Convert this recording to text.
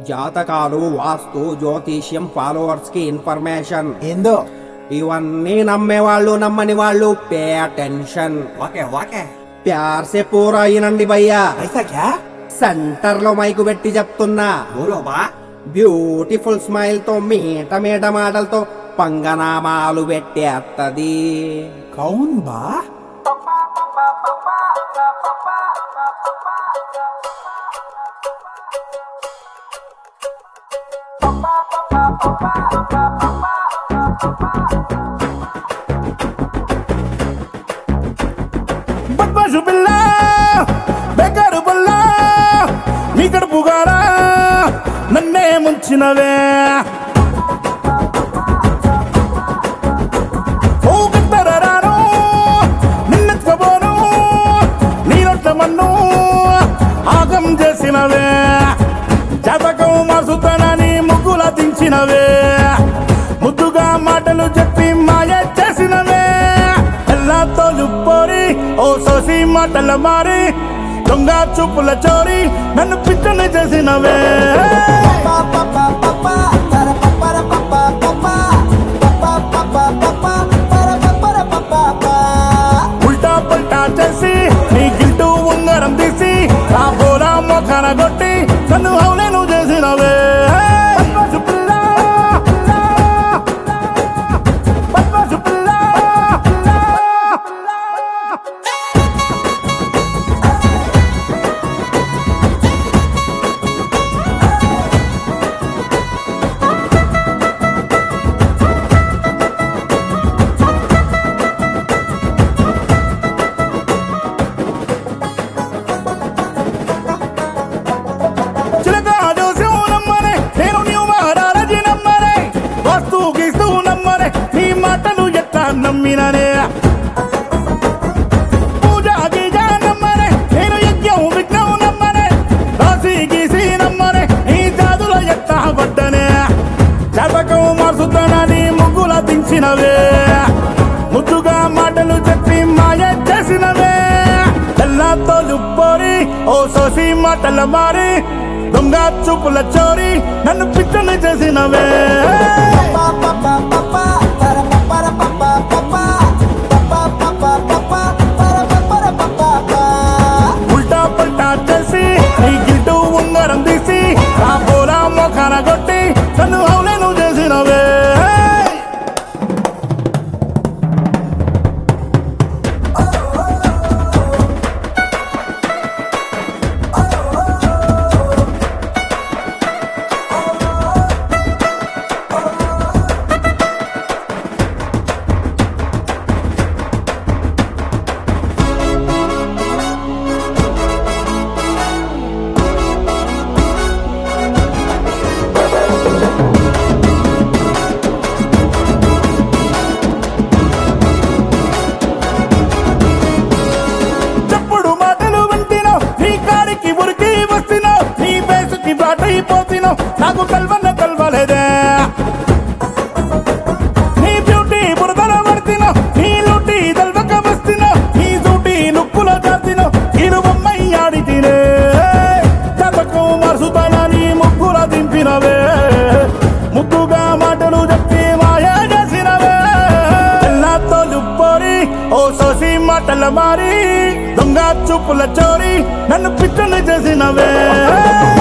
జాతకాలు వాస్తు జ్యోతిష్యం ఫాలోవర్స్ కి ఇన్ఫర్మేషన్ ఏందో ఇవన్నీ నమ్మేవాళ్ళు నమ్మని వాళ్ళు పే అటెన్షన్ ఓకే ఓకే ప్యార్ సే పూరా అయినండి భయ్యా ఐసా క్యా సెంటర్ లో మైకు పెట్టి చెప్తున్నా బోలో బా బ్యూటిఫుల్ స్మైల్ తో మీట మీట మాటలతో పంగనామాలు పెట్టేత్తది కౌన్ బా బద్మాషు పిల్ల బెగారు పిల్ల నీ కడుపు గారా నన్నే ముంచినవే ఓ గద్దరరాను నిన్నెత్తుకోబోను నీ నొట్ల మన్ను ఆగం చేసినవే జాతకం మార్చుతానని ముగ్గుల దించినవే ముద్దుగా మాటలు చెప్పి మాయ చేసినవే ఎల్లాతో లుప్పోరి ఓ సోసి మాటల మారి దొంగ చూపుల చోరి నన్ను పిచ్చని చేసినవే ఉల్టా పల్టా చేసి నీ గిల్టు ఉంగరం తీసి ఆ బోరా మొఖాన కొట్టి నన్ను హౌలేను చేసినవే బద్మాషు పిల్ల, బద్మాషు పిల్ల, చిలక జోస్యం నమ్మరే నేను నీవు మహారాజీ నమ్మరే వస్తు గీస్తూ నమ్మరే నీ మాటలు ఎట్లా నమ్మిననే పూజ గీజ నమ్మరే నేను యజ్ఞం విఘ్నం నమ్మరే రాసి గీసి నమ్మరే నీ జాదుల ఎట్లా పడ్డనే జాతకం మార్చుతానని ముగ్గుల దించినవే ముద్దుగా మాటలు చెప్పి మాయ చేసినవే తెల్లతో లుప్పోరి ఓ సోసి మాటల మారి దొంగ చూపుల చోరి నన్ను పిచ్చని చేసినవే ఉల్టా పల్టా చేసి నీ గిల్టు ఉంగరం తీసి ఆ బోరా మొఖాన కొట్టి నన్ను హౌలేను చేసినవే చెప్పుడు మాటలు వింటినో నీ కాడికి ఉరికి వస్తున్నో నీ బేసుకి బాటైపోతినో నాకు కల్వన్న కల్వలేదే నీ బ్యూటీ బురదల పడుతున్నో నీ లూటి దల్వక వస్తున్నో నీ దూటి నుక్కుల జాతినో ఇరు బొమ్మై ఆడితినే జాతకం మార్చుతానని ముగ్గుల దింపినవే ముద్దుగా మాటలు చెప్పి మాయ చేసినవే ఎల్లాతో లుప్పోరి ఓ సోసి మాటల మారి దొంగ చూపుల చోరి నన్ను పిచ్చని చేసినవే